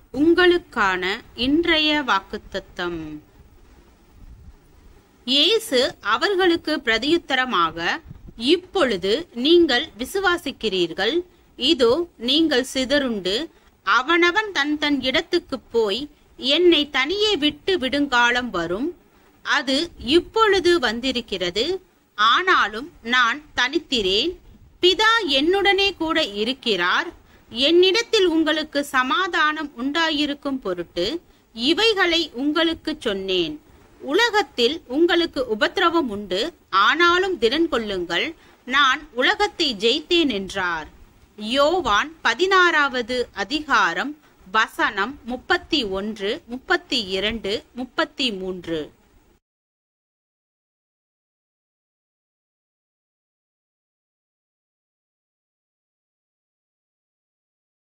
உங்களுக்கான இன்றைய வாக்குத்தத்தம் இயேசு அவர்களுக்கு பிரதியுத்தரமாக இப்பொழுது நீங்கள் விசுவாசிக்கிறீர்கள் இதோ நீங்கள் சிதறுண்டு அவனவன் தன் தன் இடத்துக்குப் போய் என்னை தனியே விட்டு விடுங்காலம் வரும் அது இப்பொழுது வந்திருக்கிறது ஆனாலும் நான் தனித்திரேன் பிதா என்னுடனே கூட இருக்கிறார் என்னிடத்தில் உங்களுக்கு சமாதானம் உண்டாயிருக்கும் பொருட்டு இவைகளை உங்களுக்கு சொன்னேன் உலகத்தில் உங்களுக்கு உபத்திரவம் உண்டு ஆனாலும் திடன் கொள்ளுங்கள் நான் உலகத்தை ஜெயித்தேன் என்றார் யோவான் பதினாறாவது அதிகாரம் வசனம் முப்பத்தி ஒன்று முப்பத்தி இரண்டு முப்பத்தி மூன்று